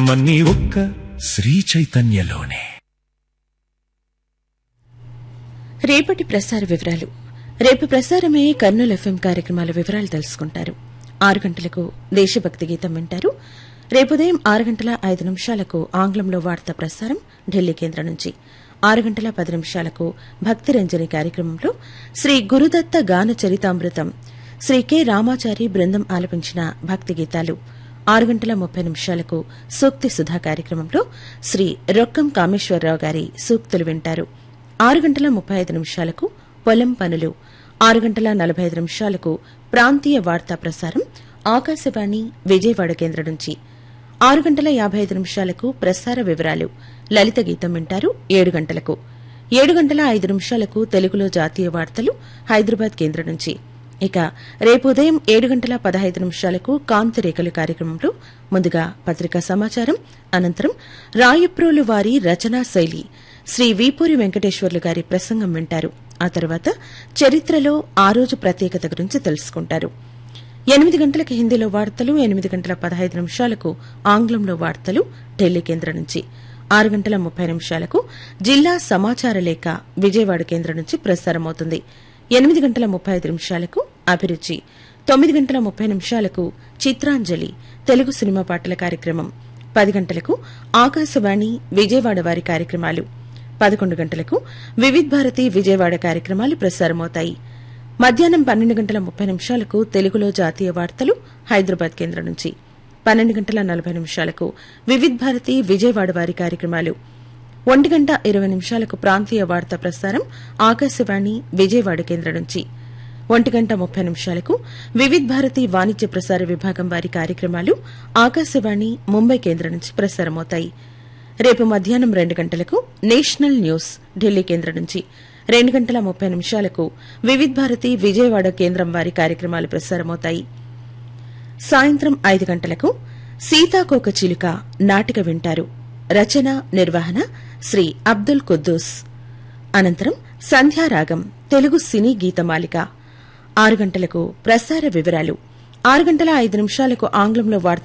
సంతోషమన్నీ ఒక్క శ్రీ చైతన్యలోనే రేపటి ప్రసార వివరాలు రేపు ప్రసారమే కర్నూలు ఎఫ్ఎం కార్యక్రమాల వివరాలు తెలుసుకుంటారు ఆరు గంటలకు దేశభక్తి గీతం వింటారు రేపు ఉదయం ఆరు గంటల ఐదు నిమిషాలకు ఆంగ్లంలో వార్తా ప్రసారం ఢిల్లీ కేంద్రం నుంచి ఆరు గంటల పది నిమిషాలకు భక్తి రంజని కార్యక్రమంలో శ్రీ గురుదత్త గాన చరితామృతం శ్రీ కె రామాచారి బృందం ఆలపించిన భక్తి గీతాలు ఆరు గంటల ముప్పై నిమిషాలకు సూక్తి సుధా కార్యక్రమంలో శ్రీ రొక్కం కామేశ్వరరావు గారి సూక్తులు వింటారు ఆరు గంటల ముప్పై ఐదు నిమిషాలకు పొలం పనులు ఆరు గంటల నలభై ఐదు నిమిషాలకు ప్రాంతీయ వార్తా ప్రసారం ఆకాశవాణి విజయవాడ కేంద్రం నుంచి ఆరు గంటల యాభై ఐదు నిమిషాలకు ప్రసార వివరాలు లలిత గీతం వింటారు ఏడు గంటలకు ఏడు గంటల ఐదు నిమిషాలకు తెలుగులో జాతీయ వార్తలు హైదరాబాద్ కేంద్రం నుంచి ఇక రేపు ఉదయం ఏడు గంటల పదహైదు నిమిషాలకు కాంతి రేఖలు కార్యక్రమంలో ముందుగా పత్రికా సమాచారం అనంతరం రాయప్రోలు వారి రచనా శైలి శ్రీ వీపూరి వెంకటేశ్వర్లు గారి ప్రసంగం వింటారు ఆ తర్వాత చరిత్రలో ఆ రోజు ప్రత్యేకత గురించి తెలుసుకుంటారు ఎనిమిది గంటలకు హిందీలో వార్తలు ఎనిమిది గంటల పదహైదు నిమిషాలకు ఆంగ్లంలో వార్తలు ఢిల్లీ కేంద్రం నుంచి ఆరు గంటల ముప్పై నిమిషాలకు జిల్లా సమాచార లేఖ విజయవాడ కేంద్రం నుంచి ప్రసారమవుతుంది ఎనిమిది గంటల ముప్పై ఐదు నిమిషాలకు అభిరుచి తొమ్మిది గంటల ముప్పై నిమిషాలకు చిత్రాంజలి తెలుగు సినిమా పాటల కార్యక్రమం పది గంటలకు ఆకాశవాణి విజయవాడ వారి కార్యక్రమాలు పదకొండు గంటలకు వివిధ్ భారతి విజయవాడ కార్యక్రమాలు ప్రసారమవుతాయి మధ్యాహ్నం పన్నెండు గంటల ముప్పై నిమిషాలకు తెలుగులో జాతీయ వార్తలు హైదరాబాద్ కేంద్రం నుంచి పన్నెండు గంటల నలభై నిమిషాలకు వివిధ్ భారతి విజయవాడ వారి కార్యక్రమాలు ఒంటి గంట ఇరవై నిమిషాలకు ప్రాంతీయ వార్తా ప్రసారం ఆకాశవాణి విజయవాడ కేంద్రం నుంచి ఒంటి గంట ముప్పై నిమిషాలకు వివిధ్ భారతి వాణిజ్య ప్రసార విభాగం వారి కార్యక్రమాలు ఆకాశవాణి ముంబై కేంద్రం నుంచి ప్రసారమవుతాయి రేపు మధ్యాహ్నం రెండు గంటలకు నేషనల్ న్యూస్ ఢిల్లీ కేంద్రం నుంచి రెండు గంటల ముప్పై నిమిషాలకు వివిధ్ భారతి విజయవాడ కేంద్రం వారి కార్యక్రమాలు ప్రసారమవుతాయి సాయంత్రం ఐదు గంటలకు సీతాకోక చిలుక నాటిక వింటారు రచన నిర్వహణ శ్రీ అబ్దుల్ కుద్దూస్ అనంతరం సంధ్యారాగం తెలుగు సినీ గీతమాలిక ఆరు గంటలకు ప్రసార వివరాలు ఆరు గంటల ఐదు నిమిషాలకు ఆంగ్లంలో వార్త